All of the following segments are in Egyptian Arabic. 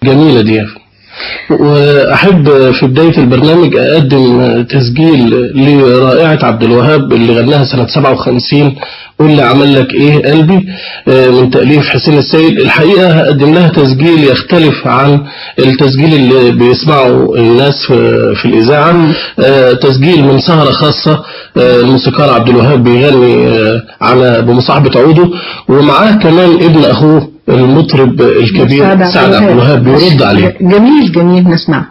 جميلة دي وأحب في بداية البرنامج أقدم تسجيل لرائعة عبد الوهاب اللي غناها سنة 57 قول لي عمل لك إيه قلبي من تأليف حسين السيد الحقيقة هقدم لها تسجيل يختلف عن التسجيل اللي بيسمعه الناس في الإذاعة تسجيل من سهرة خاصة الموسيقار عبد الوهاب بيغني على بمصاحبة عوده ومعاه كمان ابن أخوه المطرب الكبير سعد عبد الوهاب بيرد عليه جميل جميل نسمع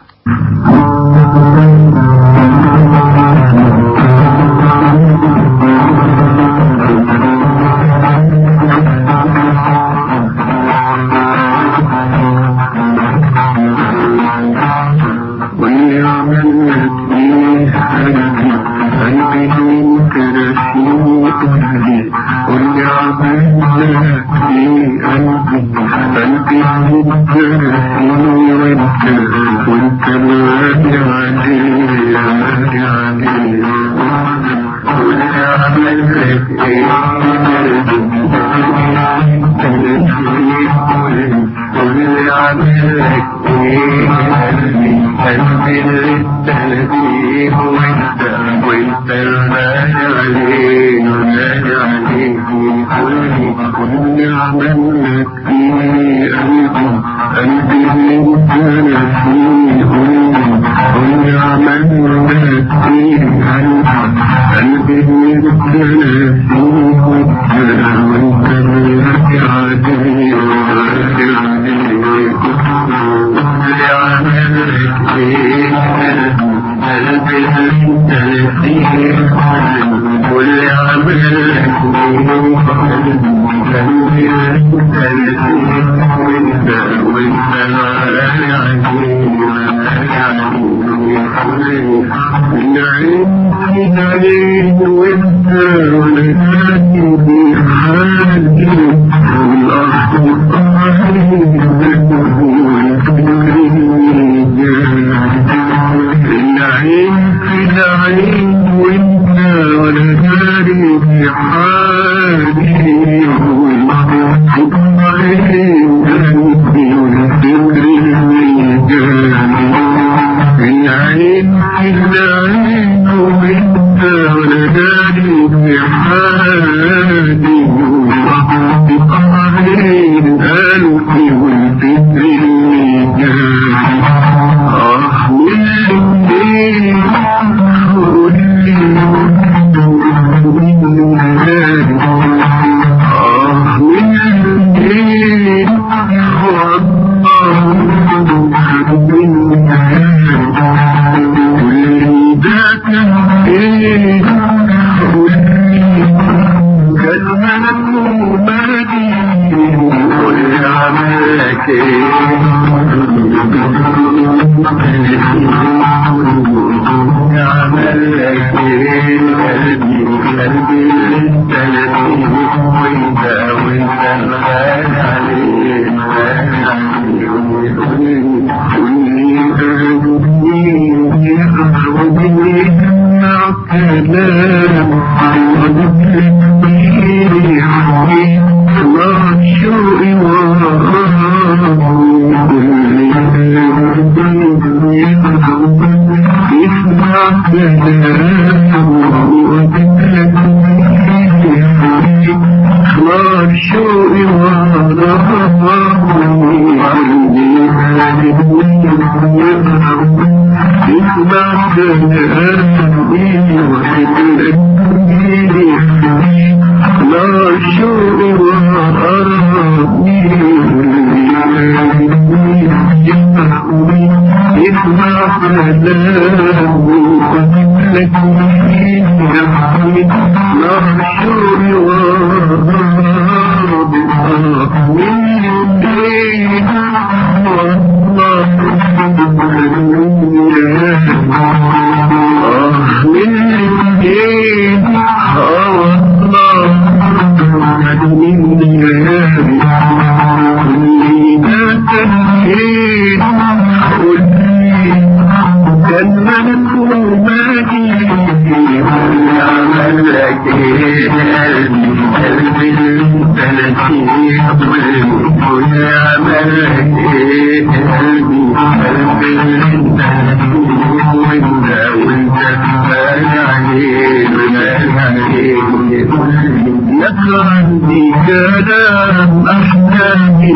كان ملك وماجي لك ايه قلبي قلبي انت نسيت ويا عمل لك ايه قلبي قلبي انت نسيت وانت وانت مال عليك مال عليك لك عندي كلام احلامي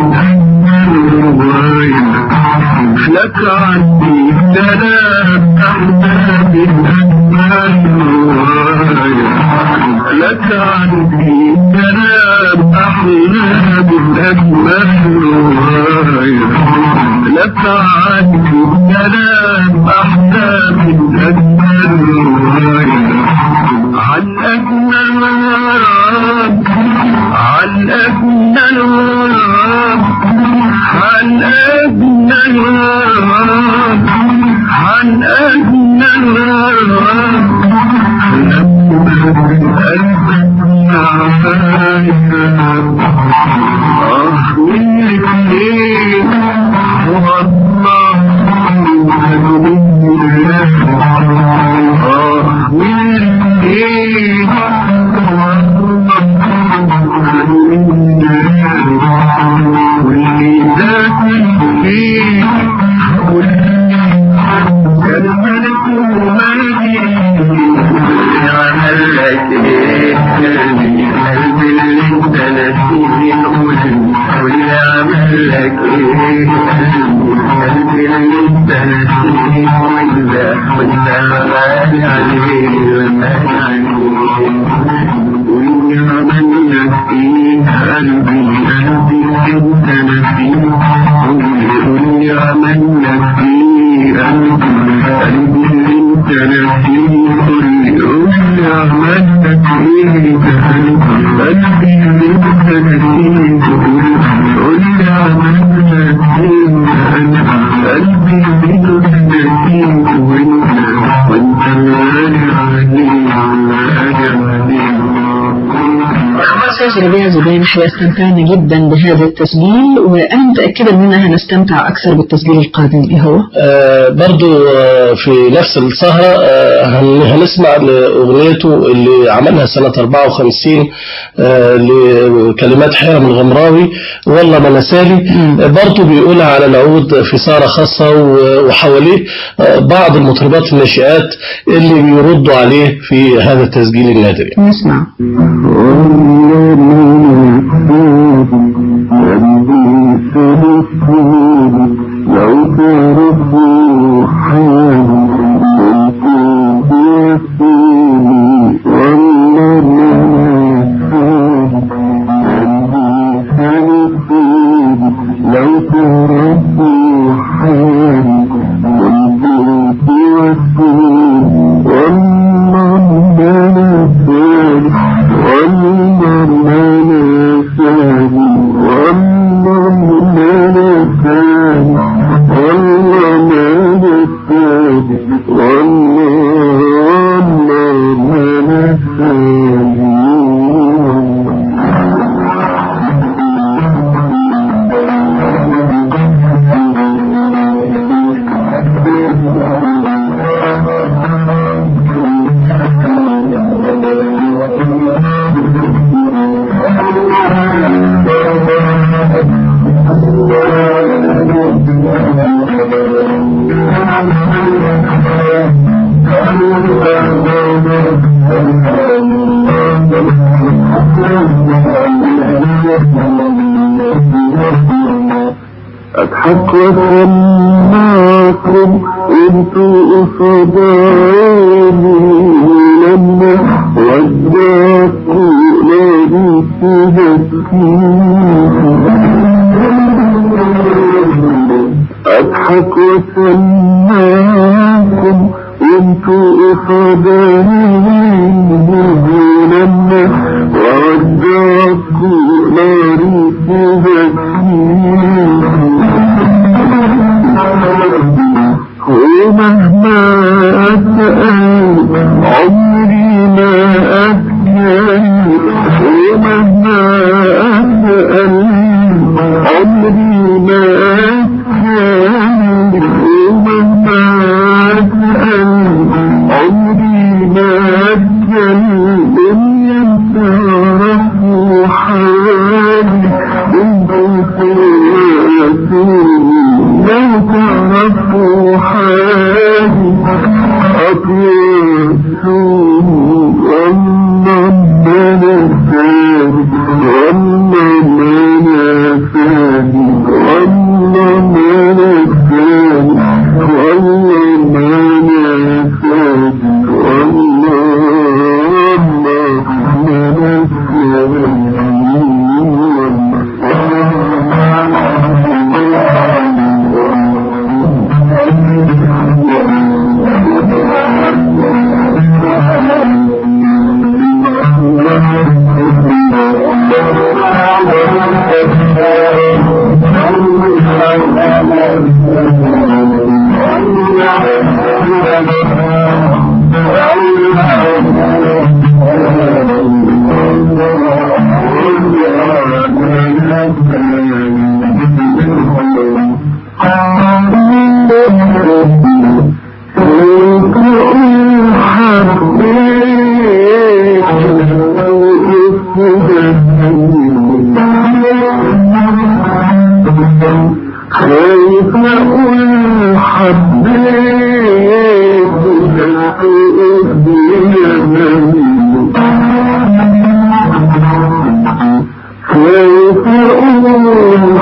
لك عندي كلام احلامي لك عندي كلام أحلام أجمل رواية لك عندي كلام أحلام أجمل رواية عن أجمل غرام عن أجمل غرام عن أجمل غرام عن أجمل غرام ربيع زبين احنا استمتعنا جدا بهذا التسجيل وانا متاكده اننا هنستمتع اكثر بالتسجيل القادم ايه هو؟ آه برضو آه في نفس السهرة آه هن- هنسمع لأغنيته اللي عملها سنة 54 آه لكلمات حيرم الغمراوي والله ما نسالي آه برضو بيقولها على العود في سهرة خاصة و- وحواليه آه بعض المطربات الناشئات اللي بيردوا عليه في هذا التسجيل النادر يعني. نسمع لو تعرفوا لو تعرفوا حالي والبيت والسور والله ما نساني والله ما نساني والله ما نساني والله ما نساني والله والله ما نساني أضحك وسمعكم انتوا قصاد عيني لما ودعكوا نادي أضحك وسمعكم انتوا قصاد عيني لما ودعكوا ناري ومهما أسأل عمري ما أسأل ومهما أسأل عمري ما أسأل ومهما أسأل عمري ما أسأل كيف أقول كيف أقول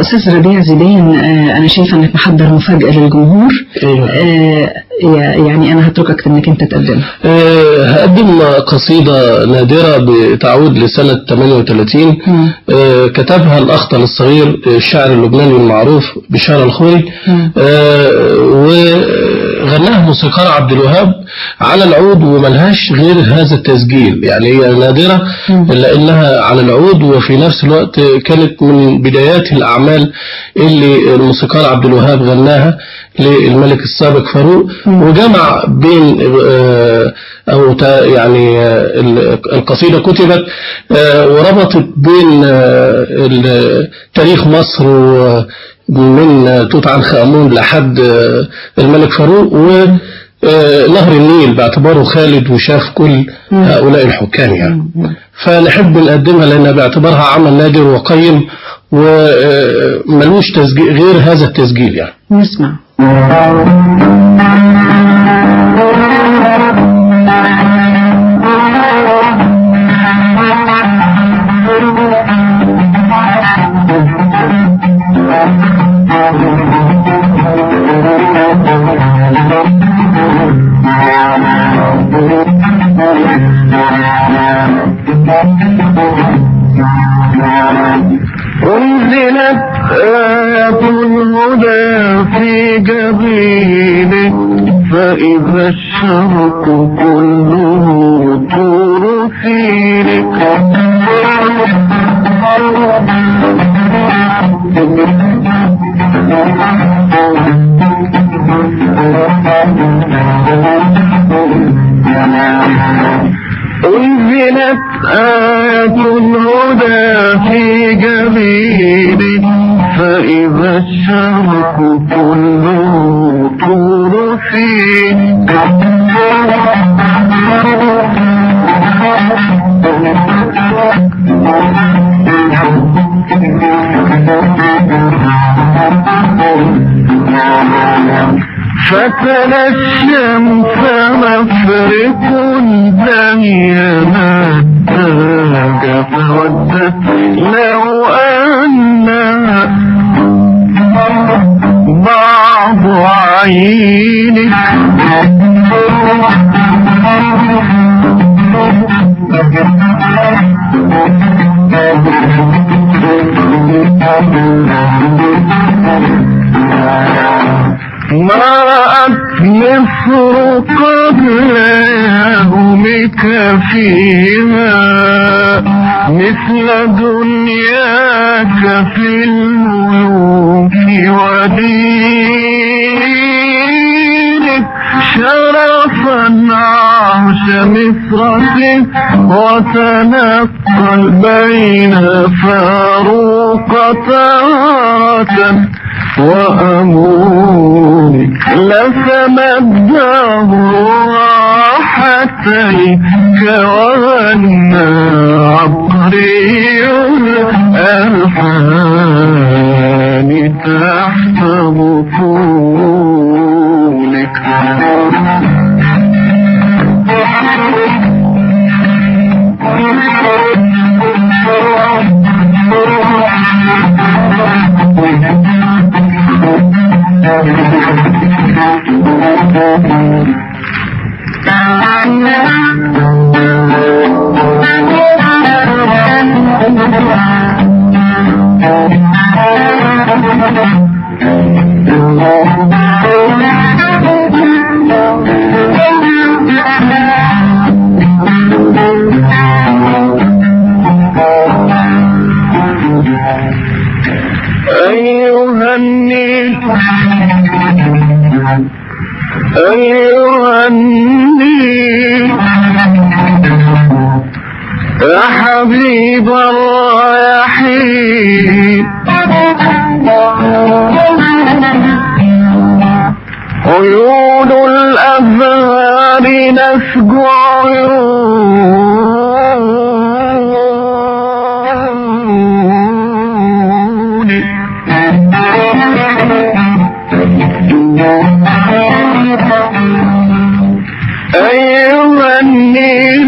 أستاذ ربيع زيدان آه، أنا شايفة إنك محضر مفاجأة للجمهور أيوة. آه، يعني أنا هتركك إنك أنت تقدمها آه، هقدم قصيدة نادرة بتعود لسنة 38 مم. آه، كتبها الأخطل الصغير الشاعر اللبناني المعروف بشار الخوري مم. آه، وغناها موسيقار عبد الوهاب على العود وملهاش غير هذا التسجيل يعني هي نادرة مم. لأنها على العود وفي نفس الوقت كانت من بدايات الأعمال اللي الموسيقار عبد الوهاب غناها للملك السابق فاروق وجمع بين آه، أو تا- يعني آه، ال- القصيدة كتبت آه، وربطت بين آه، ال- تاريخ مصر و- من توت عنخ آمون لحد آه، الملك فاروق ونهر النيل باعتباره خالد وشاف كل هؤلاء الحكام يعني فنحب نقدمها لأنها باعتبارها عمل نادر وقيم وملوش تسجيل غير هذا التسجيل يعني نسمع أنزلت آية الهدى في جبينك فإذا الشرق كله طور سيرك أنزلت آية الهدى في جبينك فإذا الشرق كله طور فتنى الشمس مفرق زينا التاج فودت لو أن بعض عينك ما رأت مصر قبل يومك فيها مثل دنياك في الملوك ودينك شرفا عرش مصرك وتنقل بين فاروق تارة وأمونك لسما الدهر راحتيك وغنى عبقري الألحان تحت بطولك أيها النيل أيها النيل يا حبيب الرياحين عيون الأبرار نسجع عيوني أيها النيل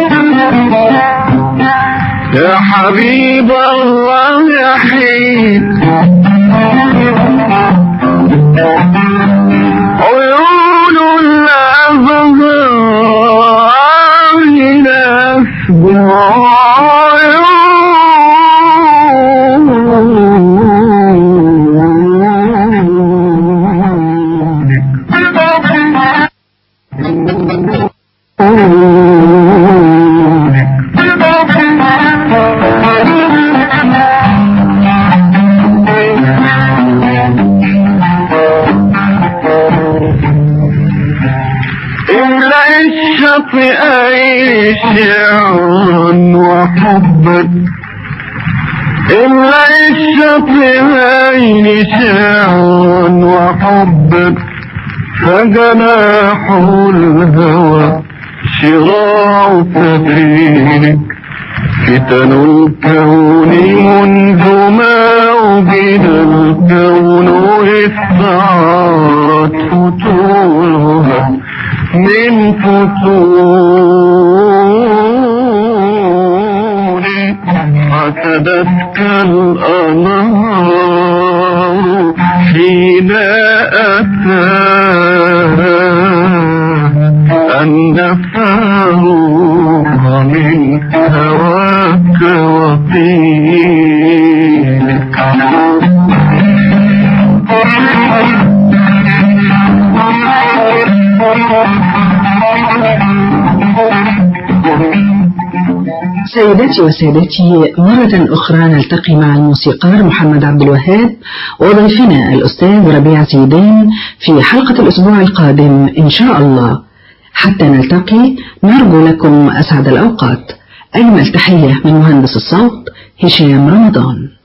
يا حبيب الله يا حين إلا الشطئين شعرا وحبا إلا الشطئين شعرا وحبا فجناح الهوى شراع سفينك فتن الكون منذ ما وجد الكون استعارت فتورها من فتور حسدتك الأنهار حين أتاها النفار من هواك وطينك سيداتي وسادتي مرة أخرى نلتقي مع الموسيقار محمد عبد الوهاب وضيفنا الأستاذ ربيع زيدان في حلقة الأسبوع القادم إن شاء الله حتى نلتقي نرجو لكم أسعد الأوقات أجمل تحية من مهندس الصوت هشام رمضان